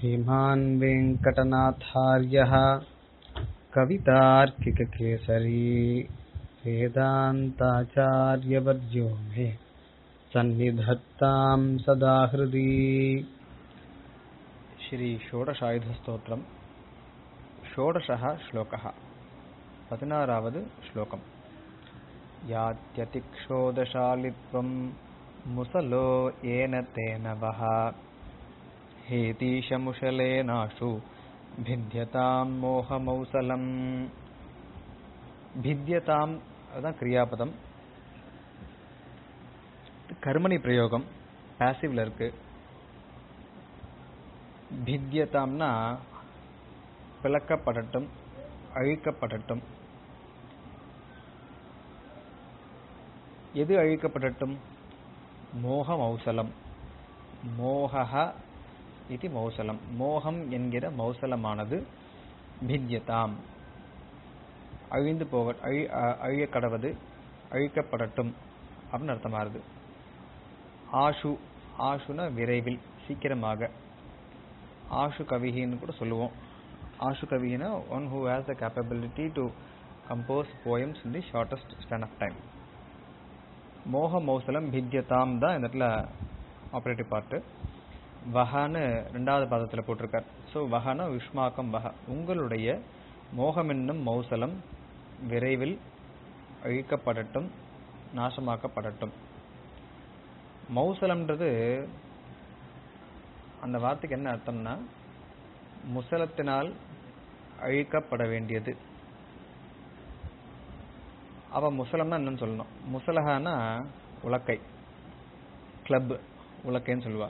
श्रीमान् वेङ्कटनाथार्यः कवितार्किककेसरी वेदान्ताचार्यवर्यो मे सन्निधत्तां सदा हृदि श्रीषोडशायुधस्तोत्रम् षोडशः श्लोकः पदिनारावद् श्लोकम् यात्यतिक्षोदशालित्वं मुसलो येन तेन वः हेतीशमुशलेनाशु भिद्यतां மோகமௌசலம் भिद्यताம் அதுதான் கிரியாபதம் கர்மணி பிரயோகம் பாசிவ்ல இருக்கு भिद्यताம்னா பிளக்கப்படட்டும் அழிக்கப்படட்டும் எது அழிக்கப்படட்டும் மோக மௌசலம் மோகஹ இது மௌசலம் மோகம் என்கிற மௌசலமானது பித்யதாம் அழிந்து போக அழி அழிய கடவது அழிக்கப்படட்டும் அப்படின்னு அர்த்தமாகுது ஆஷு ஆஷுனா விரைவில் சீக்கிரமாக ஆஷு கவிகின்னு கூட சொல்லுவோம் ஆஷு கவிகினா one who has the capability to compose poems in the shortest span of time மோக மௌசலம் பித்யதாம் தான் இந்த இடத்துல ஆப்ரேட்டிவ் பார்ட்டு வஹான்னு ரெண்டாவது பாதத்தில் போட்டிருக்கார் ஸோ வஹானா விஷ்மாக்கம் வஹ உங்களுடைய மோகம் என்னும் மௌசலம் விரைவில் அழிக்கப்படட்டும் நாசமாக்கப்படட்டும் மௌசலம்ன்றது அந்த வார்த்தைக்கு என்ன அர்த்தம்னா முசலத்தினால் அழிக்கப்பட வேண்டியது அவ முசலம்னா என்னன்னு சொல்லணும் முசலகானா உலக்கை கிளப் உலக்கைன்னு சொல்லுவா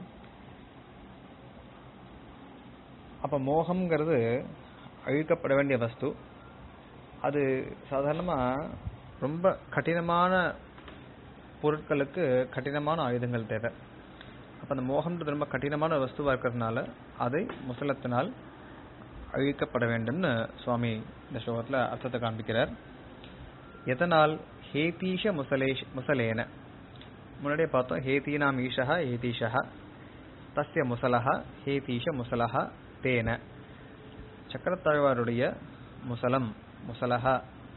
அப்ப மோகம்ங்கிறது அழிக்கப்பட வேண்டிய வஸ்து அது சாதாரணமா ரொம்ப கடினமான பொருட்களுக்கு கடினமான ஆயுதங்கள் தேவை அப்ப அந்த மோகம்ன்றது ரொம்ப கடினமான வஸ்துவா இருக்கிறதுனால அதை முசலத்தினால் அழிக்கப்பட வேண்டும்னு சுவாமி இந்த ஸ்லோகத்துல அர்த்தத்தை காண்பிக்கிறார் எதனால் ஹேதீஷ முசலேஷ் முசலேன முன்னாடியே பார்த்தோம் ஹேதீனாம் ஈஷா ஏதீஷா தஸ்ய முசலஹ ஹேதீஷ முசலஹ தேன சக்கரத்தாழ்வாருடைய முசலம் முசலஹ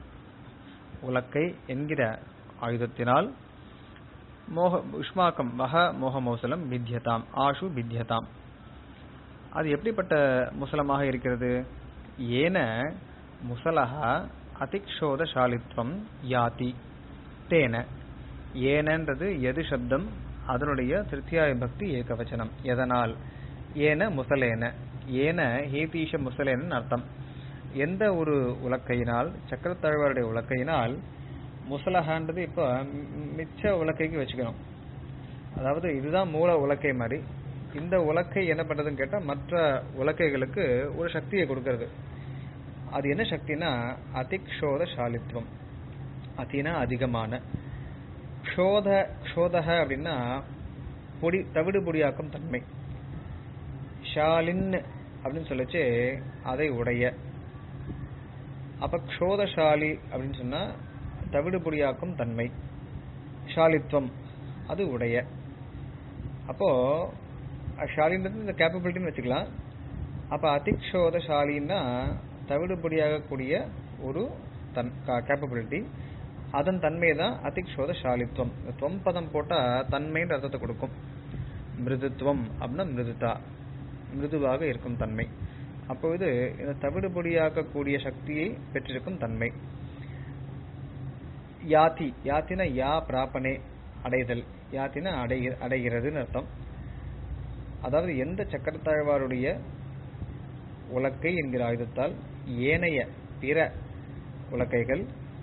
உலக்கை என்கிற ஆயுதத்தினால் மோக உஷ்மாக்கம் வஹ மோகமௌசலம் பித்யதாம் ஆஷு பித்யதாம் அது எப்படிப்பட்ட முசலமாக இருக்கிறது ஏன முசலஹ அதிக்ஷோதசாலித்வம் யாதி தேன ஏனன்றது எது சப்தம் அதனுடைய திருத்தியாய பக்தி ஏகவச்சனம் எதனால் ஏன முசலேன ஏன ஹேதீஷ முசலேனன் அர்த்தம் எந்த ஒரு உலக்கையினால் சக்கரத்தாழ்வாருடைய உலக்கையினால் முசலஹான்றது இப்போ மிச்ச உலக்கைக்கு வச்சுக்கணும் அதாவது இதுதான் மூல உலக்கை மாதிரி இந்த உலக்கை என்ன பண்றதுன்னு கேட்டா மற்ற உலக்கைகளுக்கு ஒரு சக்தியை கொடுக்கறது அது என்ன சக்தினா அதிக்ஷோத சாலித்வம் அதினா அதிகமான க்ஷோத க்ஷோதக அப்படின்னா பொடி தவிடு பொடியாக்கும் தன்மை ஷாலின் அப்படின்னு சொல்லிச்சு அதை உடைய அப்ப க்ஷோதசாலி அப்படின்னு சொன்னா தவிடு பொடியாக்கும் தன்மை ஷாலித்வம் அது உடைய அப்போ ஷாலின்றது இந்த கேப்பபிலிட்டின்னு வச்சுக்கலாம் அப்ப அதிக்ஷோதசாலின்னா தவிடு பொடியாகக்கூடிய ஒரு தன் கேப்பபிலிட்டி அதன் தன்மை தான் அதிக்ஷோத சாலித்வம் துவம் பதம் போட்டா தன்மைன்ற அர்த்தத்தை கொடுக்கும் மிருதுத்துவம் அப்படின்னா மிருதுதா மிருதுவாக இருக்கும் தன்மை அப்போ இது இந்த தவிடு பொடியாக்கக்கூடிய சக்தியை பெற்றிருக்கும் தன்மை யாத்தி யாத்தினா யா பிராபனே அடைதல் யாத்தினா அடை அடைகிறதுன்னு அர்த்தம் அதாவது எந்த சக்கரத்தாழ்வாருடைய உலக்கை என்கிற ஆயுதத்தால் ஏனைய பிற உலக்கைகள்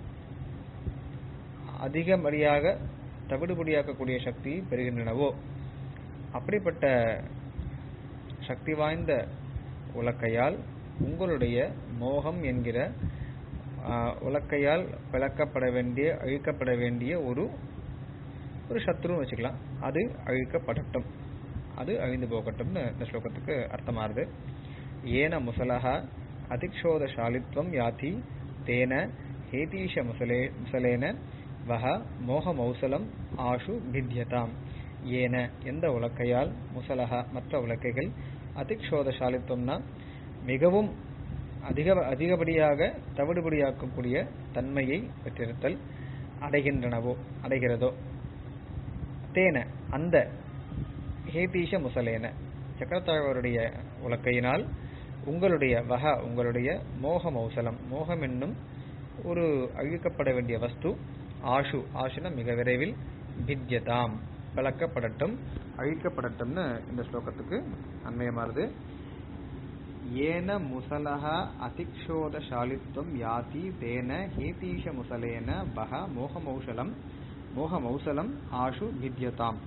அதிகப்படியாக தவிடுபடியாக்கக்கூடிய சக்தியை பெறுகின்றனவோ அப்படிப்பட்ட சக்தி வாய்ந்த உலக்கையால் உங்களுடைய மோகம் என்கிற உலக்கையால் விளக்கப்பட வேண்டிய அழிக்கப்பட வேண்டிய ஒரு ஒரு சத்ருன்னு வச்சுக்கலாம் அது அழிக்கப்படட்டும் அது அழிந்து போகட்டும்னு இந்த ஸ்லோகத்துக்கு அர்த்தமாறுது ஏன முசலஹ அதிக்ஷோதசாலித்வம் யாதி தேன ஹேதீஷ முசலே முசலேன வஹ மோக மௌசலம் ஆஷு பித்யதாம் ஏன எந்த உலக்கையால் முசலஹா மற்ற உலக்கைகள் அதிக்ஷோதசாலித்துவம்னா மிகவும் அதிக அதிகப்படியாக தவிடுபடியாக்கக்கூடிய தன்மையை பெற்றிருத்தல் அடைகின்றனவோ அடைகிறதோ தேன அந்த ஹேதீஷ முசலேன சக்கரத்தாழ்வருடைய உலக்கையினால் உங்களுடைய வக உங்களுடைய மோக மௌசலம் மோகம் என்னும் ஒரு அழிக்கப்பட வேண்டிய வஸ்து ஆஷு ஆஷுன மிக விரைவில் பித்யதாம் விளக்கப்படட்டும் அழிக்கப்படட்டும்னு இந்த ஸ்லோகத்துக்கு அன்மயமாறுது ஏன முசலஹ அதிக்ஷோதசாலித்வம் யாதி தேன ஹேதீஷ முசலேன பக மோகமௌசலம் மோகமௌசலம் ஆஷு வித்யதாம்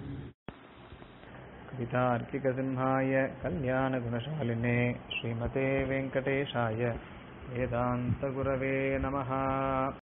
कवितार्किकसिंहाय कल्याणगुणशालिने श्रीमते वेङ्कटेशाय वेदान्तगुरवे नमः